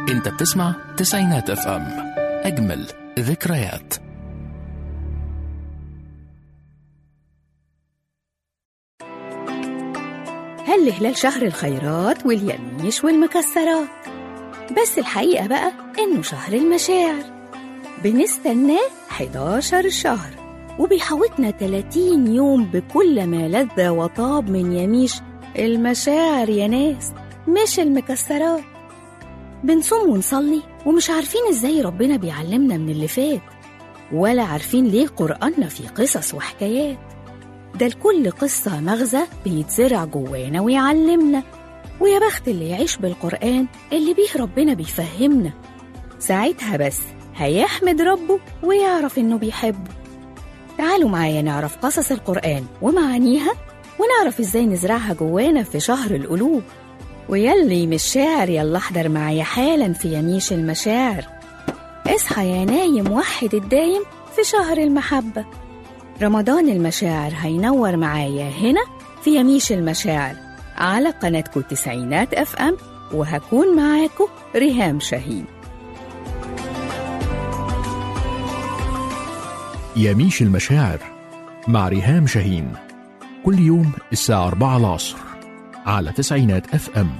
انت بتسمع تسعينات اف ام اجمل ذكريات هل هلال شهر الخيرات واليميش والمكسرات بس الحقيقة بقى إنه شهر المشاعر بنستناه 11 شهر وبيحوطنا 30 يوم بكل ما لذ وطاب من يميش المشاعر يا ناس مش المكسرات بنصوم ونصلي ومش عارفين ازاي ربنا بيعلمنا من اللي فات ولا عارفين ليه قرآننا فيه قصص وحكايات ده لكل قصة مغزى بيتزرع جوانا ويعلمنا ويا بخت اللي يعيش بالقرآن اللي بيه ربنا بيفهمنا ساعتها بس هيحمد ربه ويعرف إنه بيحبه تعالوا معايا نعرف قصص القرآن ومعانيها ونعرف إزاي نزرعها جوانا في شهر القلوب ويلي مش شاعر يلا احضر معايا حالا في يميش المشاعر اصحى يا نايم وحد الدايم في شهر المحبة رمضان المشاعر هينور معايا هنا في يميش المشاعر على قناتكم تسعينات اف ام وهكون معاكم ريهام شاهين يميش المشاعر مع ريهام شاهين كل يوم الساعة 4 العصر على تسعينات اف ام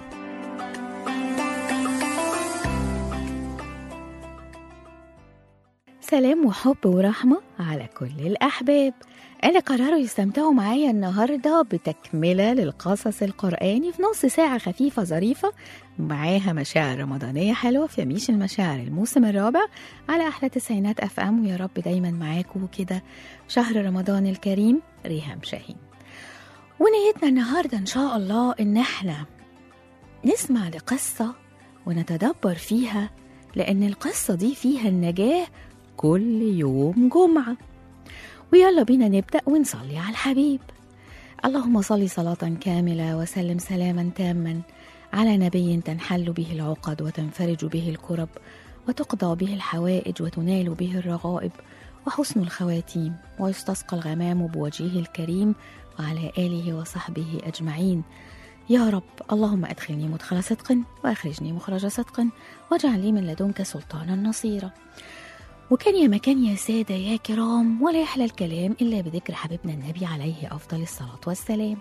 سلام وحب ورحمة على كل الأحباب اللي قرروا يستمتعوا معايا النهاردة بتكملة للقصص القرآني في نص ساعة خفيفة ظريفة معاها مشاعر رمضانية حلوة في يميش المشاعر الموسم الرابع على أحلى تسعينات أف أم ويا رب دايما معاكم كده شهر رمضان الكريم ريهام شاهين ونيتنا النهاردة إن شاء الله إن احنا نسمع لقصة ونتدبر فيها لأن القصة دي فيها النجاة كل يوم جمعة ويلا بينا نبدأ ونصلي على الحبيب اللهم صل صلاة كاملة وسلم سلاما تاما على نبي تنحل به العقد وتنفرج به الكرب وتقضى به الحوائج وتنال به الرغائب وحسن الخواتيم ويستسقى الغمام بوجهه الكريم وعلى آله وصحبه أجمعين يا رب اللهم أدخلني مدخل صدق وأخرجني مخرج صدق واجعل لي من لدنك سلطانا نصيرا وكان يا مكان يا سادة يا كرام ولا يحلى الكلام إلا بذكر حبيبنا النبي عليه أفضل الصلاة والسلام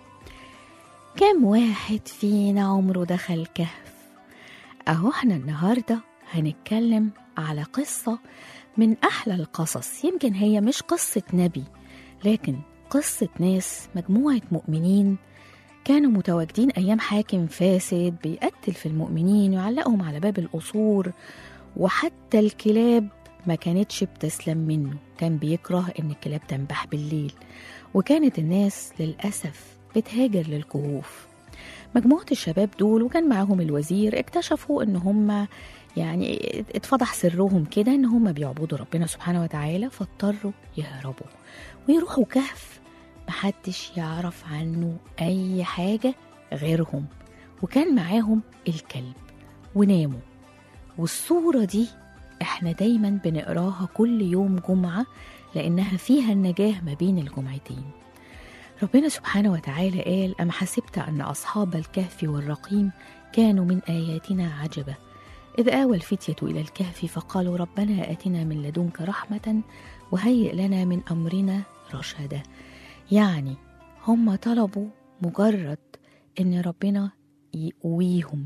كم واحد فينا عمره دخل كهف أهو احنا النهاردة هنتكلم على قصة من أحلى القصص يمكن هي مش قصة نبي لكن قصة ناس مجموعة مؤمنين كانوا متواجدين أيام حاكم فاسد بيقتل في المؤمنين ويعلقهم على باب القصور وحتى الكلاب ما كانتش بتسلم منه كان بيكره إن الكلاب تنبح بالليل وكانت الناس للأسف بتهاجر للكهوف مجموعة الشباب دول وكان معاهم الوزير اكتشفوا إن هم يعني اتفضح سرهم كده إن هم بيعبدوا ربنا سبحانه وتعالى فاضطروا يهربوا ويروحوا كهف محدش يعرف عنه أي حاجة غيرهم وكان معاهم الكلب وناموا والصورة دي احنا دايما بنقراها كل يوم جمعة لأنها فيها النجاة ما بين الجمعتين ربنا سبحانه وتعالى قال أم حسبت أن أصحاب الكهف والرقيم كانوا من آياتنا عجبا إذ آوى الفتية إلى الكهف فقالوا ربنا آتنا من لدنك رحمة وهيئ لنا من أمرنا رشدا يعني هم طلبوا مجرد ان ربنا يقويهم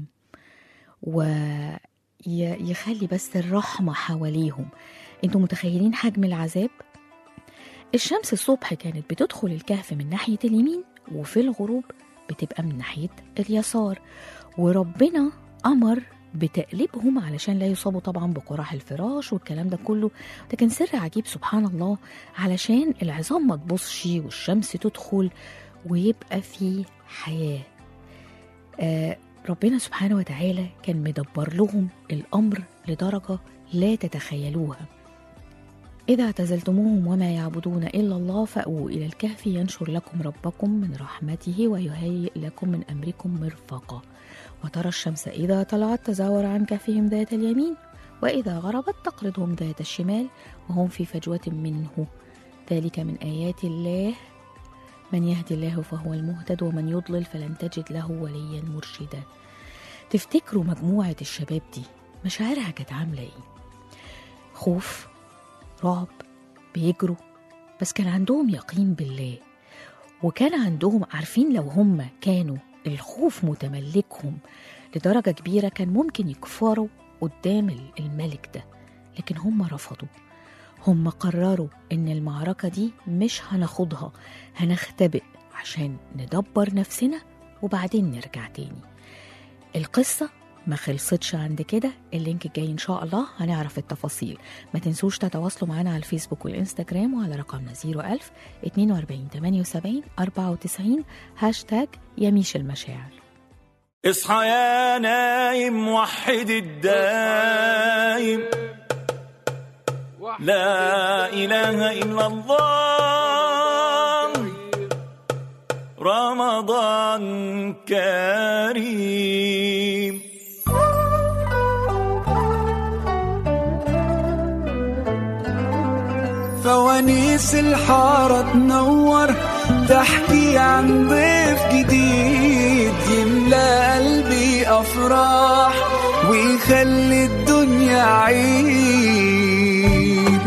ويخلي بس الرحمة حواليهم انتوا متخيلين حجم العذاب الشمس الصبح كانت بتدخل الكهف من ناحية اليمين وفي الغروب بتبقى من ناحية اليسار وربنا أمر بتقليبهم علشان لا يصابوا طبعا بقراح الفراش والكلام ده كله ده كان سر عجيب سبحان الله علشان العظام ما تبصش والشمس تدخل ويبقى في حياة آه ربنا سبحانه وتعالى كان مدبر لهم الأمر لدرجة لا تتخيلوها إذا اعتزلتموهم وما يعبدون إلا الله فأووا إلى الكهف ينشر لكم ربكم من رحمته ويهيئ لكم من أمركم مرفقا وترى الشمس إذا طلعت تزاور عن كهفهم ذات اليمين وإذا غربت تقرضهم ذات الشمال وهم في فجوة منه ذلك من آيات الله من يهدي الله فهو المهتد ومن يضلل فلن تجد له وليا مرشدا تفتكروا مجموعة الشباب دي مشاعرها كانت عاملة إيه خوف رعب بيجروا بس كان عندهم يقين بالله وكان عندهم عارفين لو هم كانوا الخوف متملكهم لدرجة كبيرة كان ممكن يكفروا قدام الملك ده لكن هم رفضوا هم قرروا إن المعركة دي مش هناخدها هنختبئ عشان ندبر نفسنا وبعدين نرجع تاني القصة ما خلصتش عند كده اللينك الجاي إن شاء الله هنعرف التفاصيل ما تنسوش تتواصلوا معنا على الفيسبوك والإنستجرام وعلى رقمنا 01000 42 78 94 هاشتاج يميش المشاعر اصحى يا نايم وحد الدايم لا إله إلا الله رمضان كريم فوانيس الحارة تنور تحكي عن ضيف جديد يملى قلبي أفراح ويخلي الدنيا عيد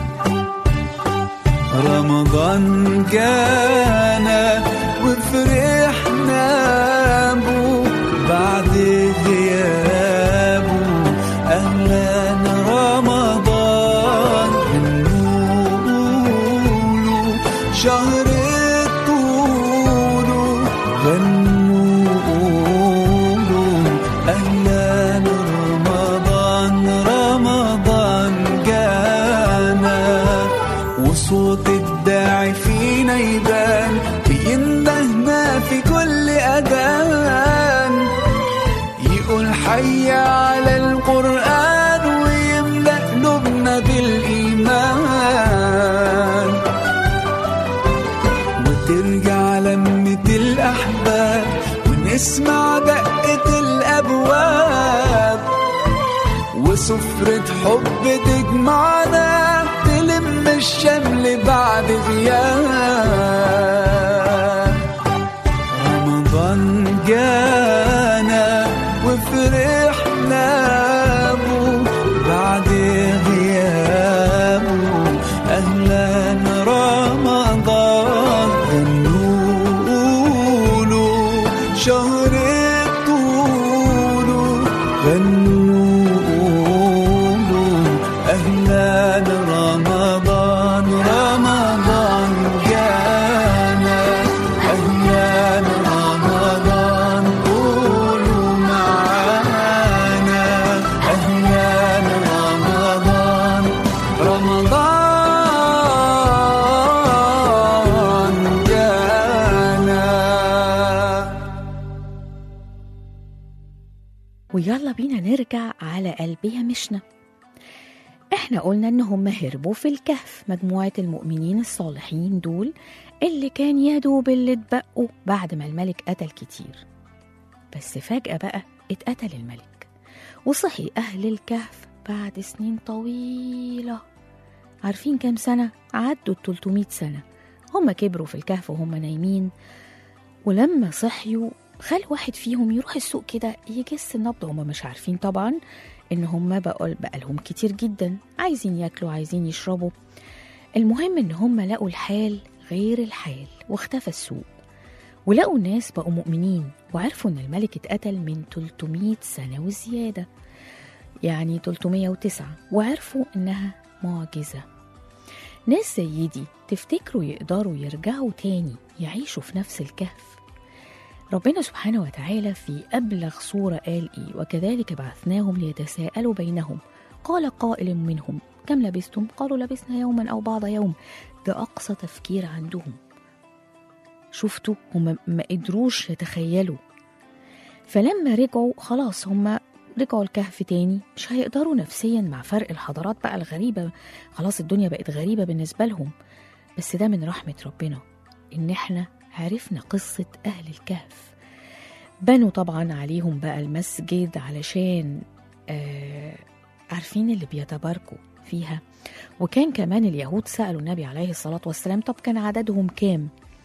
رمضان جانا وفرحنا بو بعد غيابه أهلا رمضان بنقوله شهر الطول غنوله أهلا رمضان رمضان جانا وصوت الداعي فينا يبان بيندهنا في كل أذان يقول حي على القرآن ويملأ قلوبنا بالإيمان وترجع لمة الأحباب ونسمع دقة الأبواب وسفرة حب تجمعنا تلم الشمل بعد غياب رمضان جانا وفرحنا بو بعد غيابه أهلا رمضان غنوله شهر الطول غنوله أهلا رمضان رمضان جانا أهلا رمضان قولوا معانا أهلا رمضان رمضان جانا ويلا بينا نرجع على قلبي مشنا احنا قلنا ان هم هربوا في الكهف مجموعة المؤمنين الصالحين دول اللي كان يدوب اللي اتبقوا بعد ما الملك قتل كتير بس فجأة بقى اتقتل الملك وصحي أهل الكهف بعد سنين طويلة عارفين كام سنة؟ عدوا ال 300 سنة هم كبروا في الكهف وهم نايمين ولما صحيوا خل واحد فيهم يروح السوق كده يجس النبض هم مش عارفين طبعا ان هم بقوا بقالهم كتير جدا عايزين ياكلوا عايزين يشربوا المهم ان هم لقوا الحال غير الحال واختفى السوق ولقوا الناس بقوا مؤمنين وعرفوا ان الملك اتقتل من 300 سنة وزيادة يعني 309 وعرفوا انها معجزة ناس زي دي تفتكروا يقدروا يرجعوا تاني يعيشوا في نفس الكهف ربنا سبحانه وتعالى في أبلغ صورة قال إيه وكذلك بعثناهم ليتساءلوا بينهم قال قائل منهم كم لبستم قالوا لبسنا يوما أو بعض يوم ده أقصى تفكير عندهم شفتوا هم ما قدروش يتخيلوا فلما رجعوا خلاص هم رجعوا الكهف تاني مش هيقدروا نفسيا مع فرق الحضارات بقى الغريبة خلاص الدنيا بقت غريبة بالنسبة لهم بس ده من رحمة ربنا إن إحنا عرفنا قصة أهل الكهف بنوا طبعا عليهم بقى المسجد علشان آه عارفين اللي بيتباركوا فيها وكان كمان اليهود سألوا النبي عليه الصلاة والسلام طب كان عددهم كام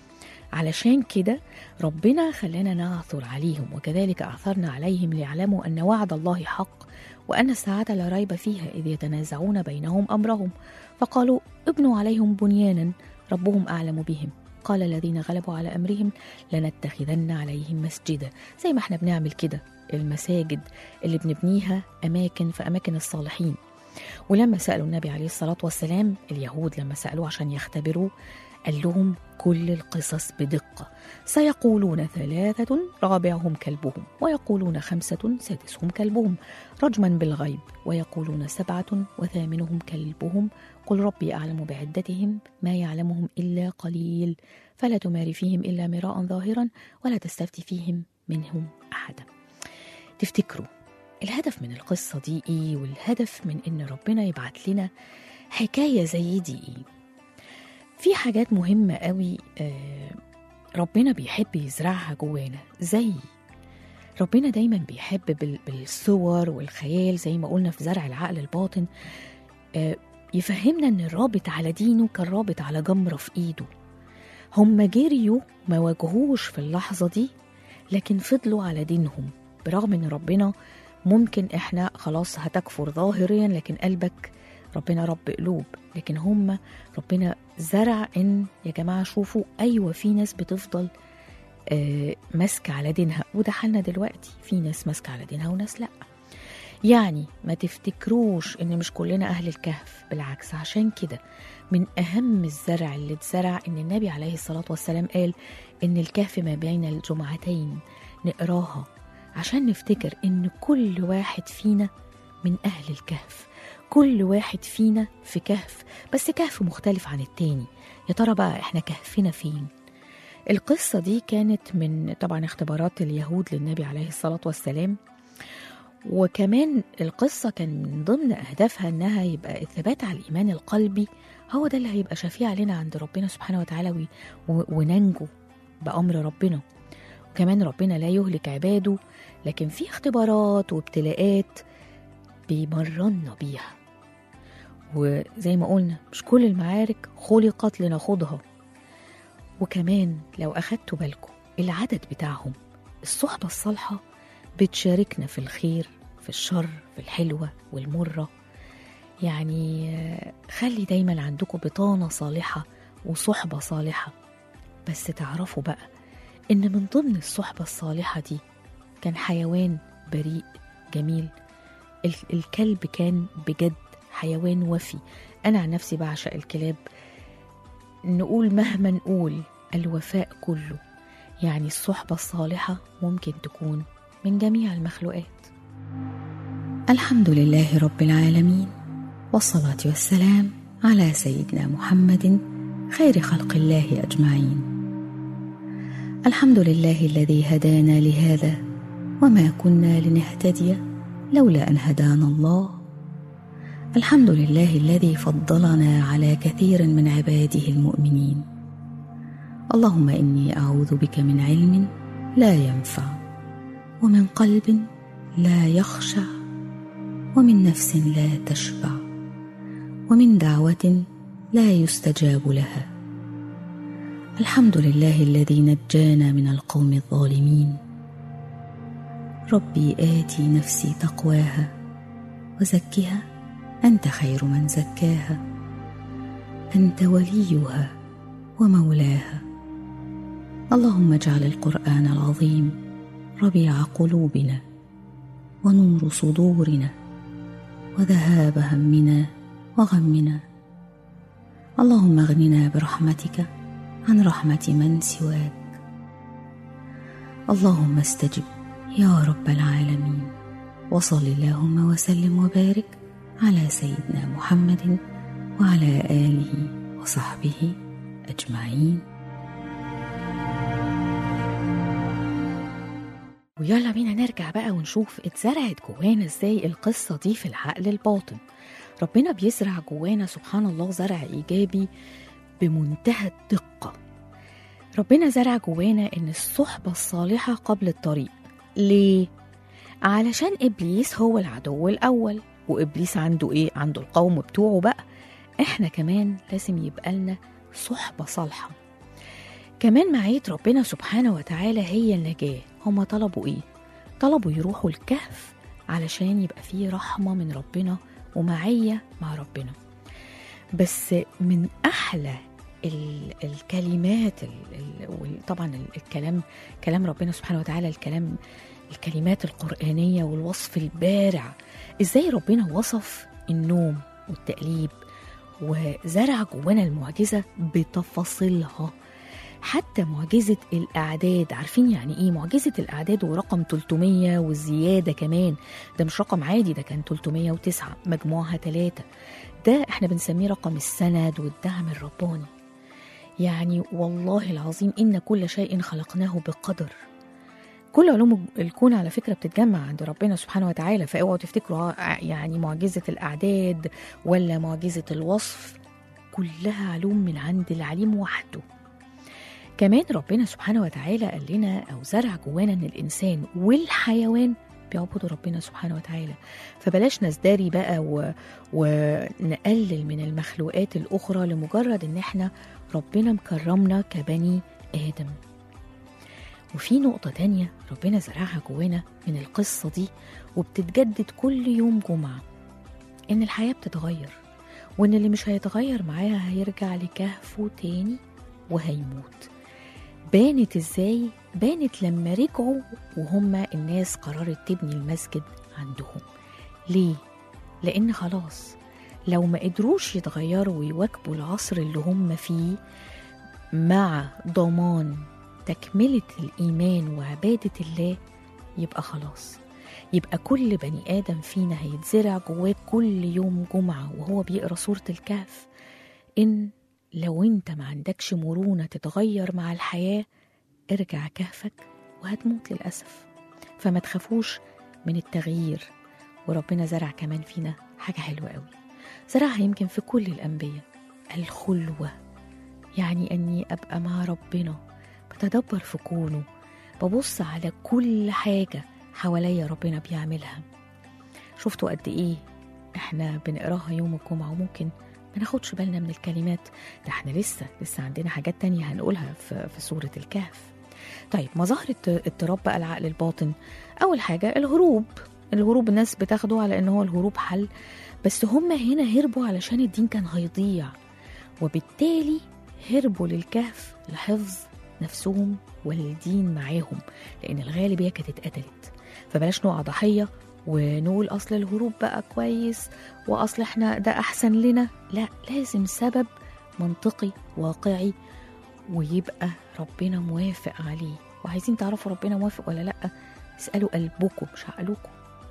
علشان كده ربنا خلانا نعثر عليهم وكذلك أعثرنا عليهم ليعلموا أن وعد الله حق وأن الساعة لا ريب فيها إذ يتنازعون بينهم أمرهم فقالوا ابنوا عليهم بنيانا ربهم أعلم بهم قال الذين غلبوا على أمرهم لنتخذن عليهم مسجدا زي ما احنا بنعمل كده المساجد اللي بنبنيها أماكن في أماكن الصالحين ولما سألوا النبي عليه الصلاة والسلام اليهود لما سألوه عشان يختبروه قال لهم كل القصص بدقة سيقولون ثلاثة رابعهم كلبهم ويقولون خمسة سادسهم كلبهم رجما بالغيب ويقولون سبعة وثامنهم كلبهم قل ربي أعلم بعدتهم ما يعلمهم إلا قليل فلا تمار فيهم إلا مراء ظاهرا ولا تستفتي فيهم منهم أحدا تفتكروا الهدف من القصة دي إيه والهدف من إن ربنا يبعت لنا حكاية زي دي إيه في حاجات مهمة قوي آه، ربنا بيحب يزرعها جوانا زي ربنا دايما بيحب بال- بالصور والخيال زي ما قلنا في زرع العقل الباطن آه، يفهمنا ان الرابط على دينه كان رابط على جمرة في ايده هم جريوا ما واجهوش في اللحظة دي لكن فضلوا على دينهم برغم ان ربنا ممكن احنا خلاص هتكفر ظاهريا لكن قلبك ربنا رب قلوب لكن هم ربنا زرع ان يا جماعه شوفوا ايوه في ناس بتفضل آه، ماسكه على دينها وده حالنا دلوقتي في ناس ماسكه على دينها وناس لا يعني ما تفتكروش ان مش كلنا اهل الكهف بالعكس عشان كده من اهم الزرع اللي اتزرع ان النبي عليه الصلاه والسلام قال ان الكهف ما بين الجمعتين نقراها عشان نفتكر ان كل واحد فينا من اهل الكهف كل واحد فينا في كهف بس كهف مختلف عن التاني يا ترى بقى احنا كهفنا فين القصة دي كانت من طبعا اختبارات اليهود للنبي عليه الصلاة والسلام وكمان القصة كان من ضمن أهدافها إنها يبقى الثبات على الإيمان القلبي هو ده اللي هيبقى شفيع علينا عند ربنا سبحانه وتعالى وي- و- وننجو بأمر ربنا وكمان ربنا لا يهلك عباده لكن في اختبارات وابتلاءات بيمرنا بيها وزي ما قلنا مش كل المعارك خلقت لنخوضها وكمان لو أخدتوا بالكم العدد بتاعهم الصحبة الصالحة بتشاركنا في الخير في الشر في الحلوة والمرة يعني آه، خلي دايما عندكم بطانة صالحة وصحبة صالحة بس تعرفوا بقى إن من ضمن الصحبة الصالحة دي كان حيوان بريء جميل ال- الكلب كان بجد حيوان وفي أنا عن نفسي بعشق الكلاب نقول مهما نقول الوفاء كله يعني الصحبة الصالحة ممكن تكون من جميع المخلوقات الحمد لله رب العالمين والصلاة والسلام على سيدنا محمد خير خلق الله أجمعين الحمد لله الذي هدانا لهذا وما كنا لنهتدي لولا أن هدانا الله الحمد لله الذي فضلنا على كثير من عباده المؤمنين اللهم إني أعوذ بك من علم لا ينفع ومن قلب لا يخشع ومن نفس لا تشبع ومن دعوة لا يستجاب لها الحمد لله الذي نجانا من القوم الظالمين ربي آتي نفسي تقواها وزكها أنت خير من زكاها أنت وليها ومولاها اللهم اجعل القرآن العظيم ربيع قلوبنا ونور صدورنا وذهاب همنا وغمنا اللهم اغننا برحمتك عن رحمة من سواك اللهم استجب يا رب العالمين وصل اللهم وسلم وبارك على سيدنا محمد وعلى آله وصحبه أجمعين ويلا بينا نرجع بقى ونشوف اتزرعت جوانا ازاي القصة دي في العقل الباطن ربنا بيزرع جوانا سبحان الله زرع إيجابي بمنتهى الدقة ربنا زرع جوانا إن الصحبة الصالحة قبل الطريق ليه؟ علشان إبليس هو العدو الأول وإبليس عنده إيه؟ عنده القوم بتوعه بقى إحنا كمان لازم يبقى لنا صحبة صالحة كمان معية ربنا سبحانه وتعالى هي النجاة هما طلبوا ايه؟ طلبوا يروحوا الكهف علشان يبقى فيه رحمة من ربنا ومعية مع ربنا بس من أحلى ال- الكلمات ال- ال- وال- طبعا ال- الكلام كلام ربنا سبحانه وتعالى الكلام الكلمات القرآنية والوصف البارع ازاي ربنا وصف النوم والتقليب وزرع جوانا المعجزة بتفاصيلها حتى معجزة الأعداد عارفين يعني إيه معجزة الأعداد ورقم 300 والزيادة كمان ده مش رقم عادي ده كان 309 مجموعها ثلاثة ده احنا بنسميه رقم السند والدعم الرباني يعني والله العظيم إن كل شيء خلقناه بقدر كل علوم الكون على فكرة بتتجمع عند ربنا سبحانه وتعالى فاوعوا تفتكروا ع- يعني معجزة الأعداد ولا معجزة الوصف كلها علوم من عند العليم وحده كمان ربنا سبحانه وتعالى قال لنا أو زرع جوانا إن الإنسان والحيوان بيعبدوا ربنا سبحانه وتعالى فبلاش نزدري بقى و... ونقلل من المخلوقات الأخرى لمجرد إن إحنا ربنا مكرمنا كبني آدم وفي نقطة تانية ربنا زرعها جوانا من القصة دي وبتتجدد كل يوم جمعة إن الحياة بتتغير وإن اللي مش هيتغير معاها هيرجع لكهفه تاني وهيموت بانت ازاي؟ بانت لما رجعوا وهم الناس قررت تبني المسجد عندهم ليه؟ لأن خلاص لو ما قدروش يتغيروا ويواكبوا العصر اللي هم فيه مع ضمان تكملة الإيمان وعبادة الله يبقى خلاص يبقى كل بني آدم فينا هيتزرع جواه كل يوم جمعة وهو بيقرأ سورة الكهف إن لو أنت ما عندكش مرونة تتغير مع الحياة ارجع كهفك وهتموت للأسف فما تخافوش من التغيير وربنا زرع كمان فينا حاجة حلوة قوي زرعها يمكن في كل الأنبياء الخلوة يعني أني أبقى مع ربنا بتدبر في كونه ببص على كل حاجة حواليا ربنا بيعملها شفتوا قد إيه إحنا بنقراها يوم الجمعة وممكن ما ناخدش بالنا من الكلمات ده احنا لسه لسه عندنا حاجات تانية هنقولها في, في سورة الكهف طيب مظاهر الت- اضطراب بقى العقل الباطن أول حاجة الهروب الهروب الناس بتاخده على إن هو الهروب حل بس هم هنا هربوا علشان الدين كان هيضيع وبالتالي هربوا للكهف لحفظ نفسهم والدين معاهم لأن الغالبية كانت اتقتلت فبلاش نقع ضحية ونقول أصل الهروب بقى كويس وأصل إحنا ده أحسن لنا لا لازم سبب منطقي واقعي ويبقى ربنا موافق عليه وعايزين تعرفوا ربنا موافق ولا لأ اسألوا قلبكم مش عقلكم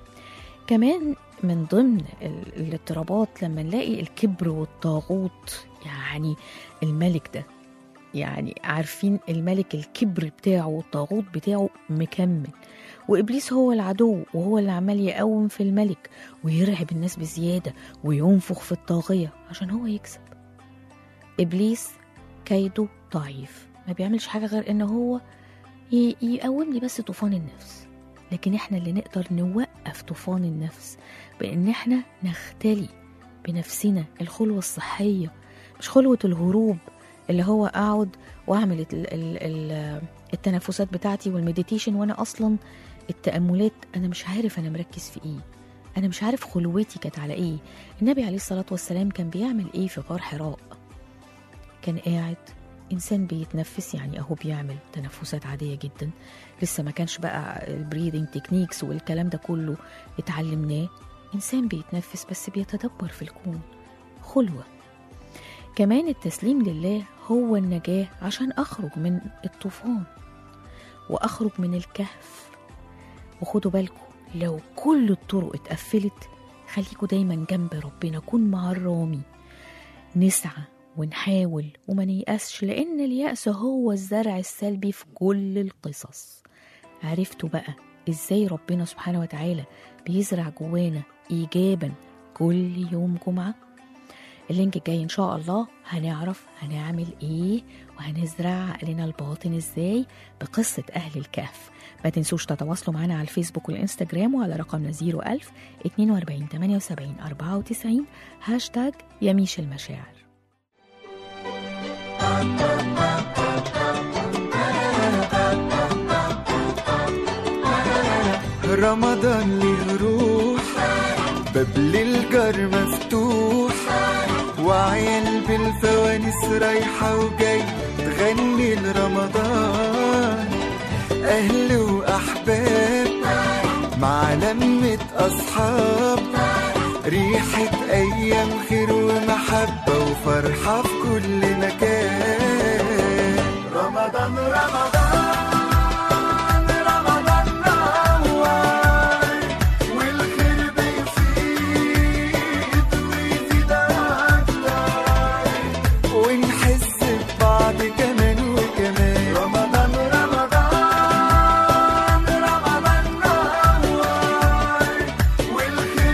كمان من ضمن ال- الاضطرابات لما نلاقي الكبر والطاغوت يعني الملك ده يعني عارفين الملك الكبر بتاعه والطاغوت بتاعه مكمل وابليس هو العدو وهو اللي عمال يقوم في الملك ويرعب الناس بزياده وينفخ في الطاغيه عشان هو يكسب ابليس كيده ضعيف ما بيعملش حاجه غير ان هو ي- يقوم لي بس طوفان النفس لكن احنا اللي نقدر نوقف طوفان النفس بان احنا نختلي بنفسنا الخلوه الصحيه مش خلوه الهروب اللي هو اقعد واعمل ال- ال- ال- التنفسات بتاعتي والمديتيشن وانا اصلا التاملات انا مش عارف انا مركز في ايه انا مش عارف خلوتي كانت على ايه النبي عليه الصلاه والسلام كان بيعمل ايه في غار حراء كان قاعد انسان بيتنفس يعني اهو بيعمل تنفسات عاديه جدا لسه ما كانش بقى البريدنج تكنيكس والكلام ده كله اتعلمناه انسان بيتنفس بس بيتدبر في الكون خلوه كمان التسليم لله هو النجاه عشان اخرج من الطوفان واخرج من الكهف وخدوا بالكم لو كل الطرق اتقفلت خليكوا دايما جنب ربنا كون مع الرامي نسعى ونحاول وما نيأسش لأن اليأس هو الزرع السلبي في كل القصص عرفتوا بقى إزاي ربنا سبحانه وتعالى بيزرع جوانا إيجابا كل يوم جمعة اللينك الجاي إن شاء الله هنعرف هنعمل إيه وهنزرع عقلنا الباطن إزاي بقصة أهل الكهف ما تنسوش تتواصلوا معنا على الفيسبوك والإنستجرام وعلى رقمنا 01000 42 78 94 هاشتاج يميش المشاعر رمضان له روح باب للجار مفتوح وعيال بالفوانيس رايحة وجاي تغني لرمضان أهل وأحباب مع لمة أصحاب ريحة أيام خير ومحبة وفرحة في كل مكان رمضان رمضان رمضان نور والخير بيزيد ويزيد أكتر ونحس ببعض كمان وكمان رمضان رمضان رمضان نور والخير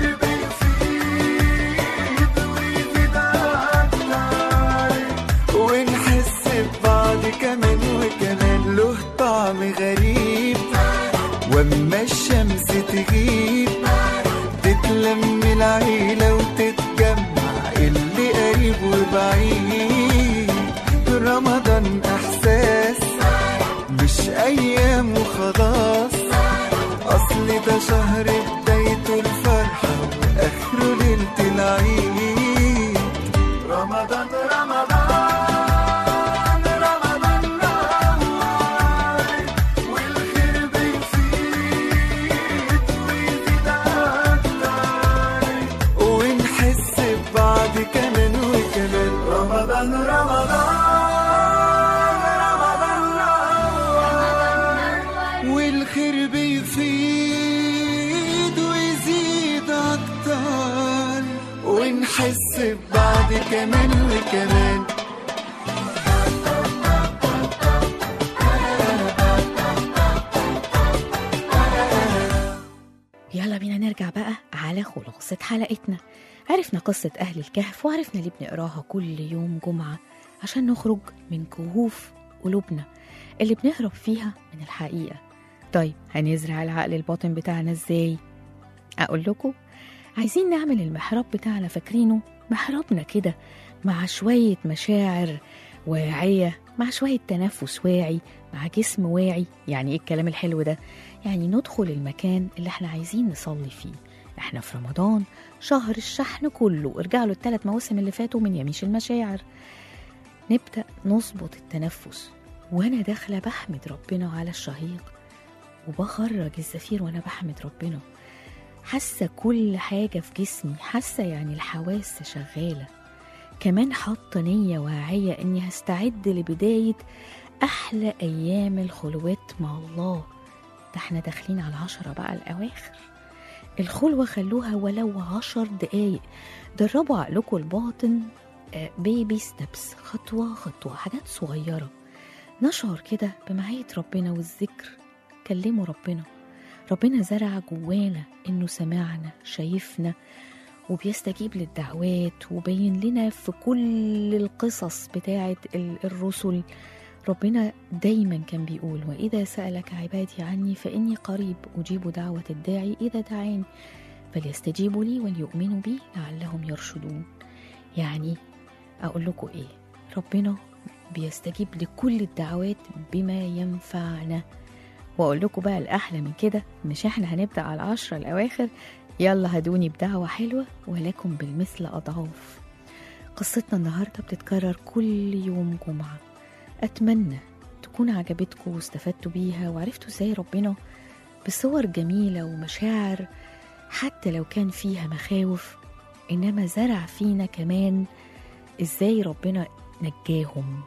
بيزيد ويزيد أكتر ونحس ببعض كمان وكمان له طعم غريب واما الشمس تغيب تتلم العيلة وتتجمع اللي قريب وبعيد رمضان احساس مش ايام وخلاص اصل ده شهر بدايته الفرحة واخره ليلة العيد رمضان رمضان رمضان نور والخير بيزيد ويزيد أكتر ونحس ببعض كمان وكمان رمضان رمضان رمضان نور والخير بيزيد ويزيد أكتر ونحس ببعض كمان وكمان يلا بينا نرجع بقى على خلاصة حلقتنا عرفنا قصة أهل الكهف وعرفنا ليه بنقراها كل يوم جمعة عشان نخرج من كهوف قلوبنا اللي بنهرب فيها من الحقيقة طيب هنزرع العقل الباطن بتاعنا ازاي؟ أقول لكم عايزين نعمل المحراب بتاعنا فاكرينه محرابنا كده مع شوية مشاعر واعية مع شوية تنفس واعي مع جسم واعي يعني ايه الكلام الحلو ده يعني ندخل المكان اللي احنا عايزين نصلي فيه احنا في رمضان شهر الشحن كله ارجع له الثلاث مواسم اللي فاتوا من يميش المشاعر نبدأ نظبط التنفس وانا داخلة بحمد ربنا على الشهيق وبخرج الزفير وانا بحمد ربنا حاسة كل حاجة في جسمي حاسة يعني الحواس شغالة كمان حاطة نية واعية إني هستعد لبداية أحلى أيام الخلوات مع الله ده احنا داخلين على العشرة بقى الأواخر الخلوة خلوها ولو عشر دقايق دربوا عقلكم الباطن بيبي ستبس خطوة خطوة حاجات صغيرة نشعر كده بمعية ربنا والذكر كلموا ربنا ربنا زرع جوانا إنه سمعنا شايفنا وبيستجيب للدعوات وبين لنا في كل القصص بتاعة ال- الرسل ربنا دايما كان بيقول وإذا سألك عبادي عني فإني قريب أجيب دعوة الداعي إذا دعاني فليستجيبوا لي وليؤمنوا بي لعلهم يرشدون يعني أقول لكم إيه ربنا بيستجيب لكل الدعوات بما ينفعنا وأقول لكم بقى الأحلى من كده مش إحنا هنبدأ على العشرة الأواخر يلا هدوني بدعوة حلوة ولكم بالمثل أضعاف قصتنا النهاردة بتتكرر كل يوم جمعة أتمنى تكون عجبتكم واستفدتوا بيها وعرفتوا ازاي ربنا بصور جميلة ومشاعر حتى لو كان فيها مخاوف إنما زرع فينا كمان ازاي ربنا نجاهم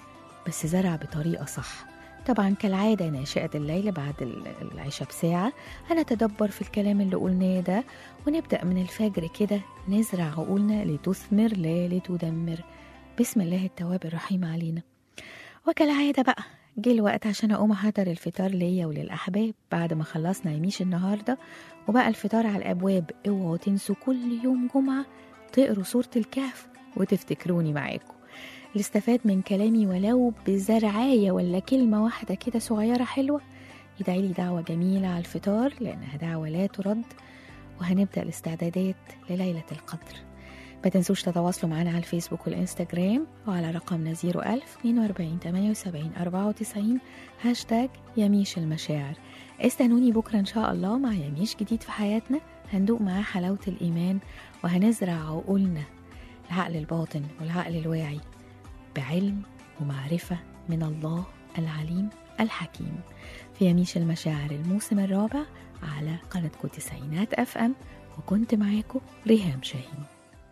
بس زرع بطريقة صح طبعا كالعادة ناشئة الليل بعد ال- العشاء بساعة هنتدبر في الكلام اللي قلناه ده ونبدأ من الفجر كده نزرع عقولنا لتثمر لا لتدمر بسم الله التواب الرحيم علينا وكالعادة بقى جه الوقت عشان أقوم أحضر الفطار ليا وللأحباب بعد ما خلصنا يميش النهاردة وبقى الفطار على الأبواب اوعوا تنسوا كل يوم جمعة تقروا سورة الكهف وتفتكروني معاكم اللي استفاد من كلامي ولو بزرعاية ولا كلمة واحدة كده صغيرة حلوة يدعي لي دعوة جميلة على الفطار لأنها دعوة لا ترد وهنبدأ الاستعدادات لليلة القدر ما تنسوش تتواصلوا معنا على الفيسبوك والإنستجرام وعلى رقمنا 01000 42 78 94 هاشتاج يميش المشاعر استنوني بكرة إن شاء الله مع يميش جديد في حياتنا هندوق معاه حلاوة الإيمان وهنزرع عقولنا العقل الباطن والعقل الواعي بعلم ومعرفة من الله العليم الحكيم في يميش المشاعر الموسم الرابع على قناتكم تسعينات اف ام وكنت معاكم ريهام شاهين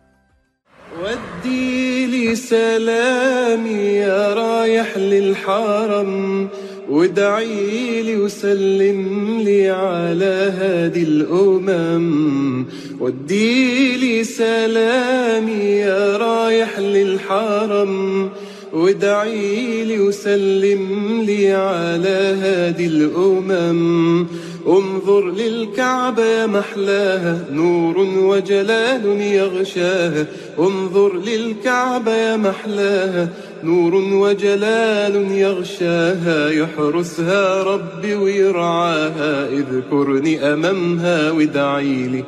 ودي لي سلامي يا رايح للحرم وادعي لي وسلم لي على هادي الأمم ودي لي سلامي يا رايح للحرم وادعي لي وسلم لي على هادي الأمم انظر للكعبة يا محلاها نور وجلال يغشاها انظر للكعبة يا محلاها نور وجلال يغشاها يحرسها ربي ويرعاها اذكرني أمامها وادعي لي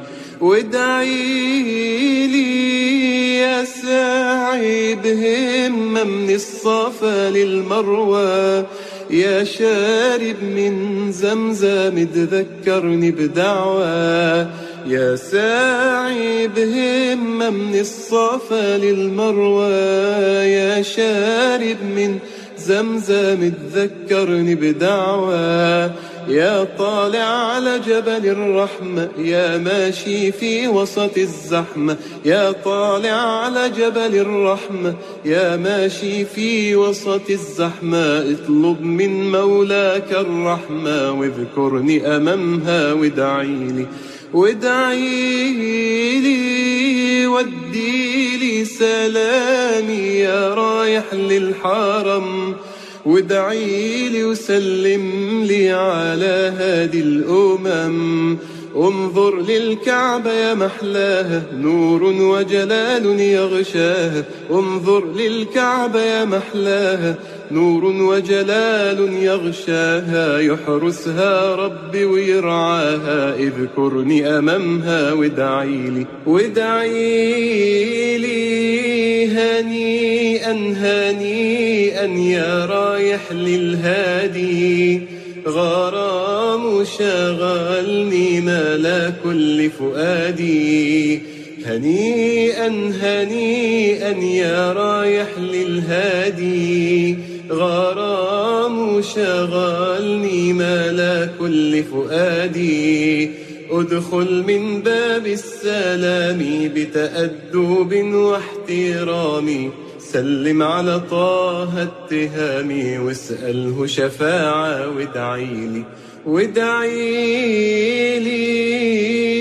وادعي لي يا ساعي بهمة من الصفا للمروى يا شارب من زمزم تذكرني بدعوى يا ساعي بهمة من الصفا للمروى يا شارب من زمزم تذكرني بدعوى يا طالع على جبل الرحمة يا ماشي في وسط الزحمة يا طالع على جبل الرحمة يا ماشي في وسط الزحمة اطلب من مولاك الرحمة واذكرني أمامها وادعي لي وادعي لي ودي لي سلامي يا رايح للحرم وادعي لي وسلم لي على هادي الأمم انظر للكعبة يا محلاها نور وجلال يغشاها انظر للكعبة يا محلاها نور وجلال يغشاها يحرسها ربي ويرعاها اذكرني أمامها وادعي لي وادعي لي هنيئا هنيئا يا رايح للهادي غرام شغلني ملا كل فؤادي هنيئا هنيئا يا رايح للهادي غرام شغلني ملا كل فؤادي ادخل من باب السلام بتأدب واحترام سلم على طه التهامي واسأله شفاعة وادعي لي وادعي لي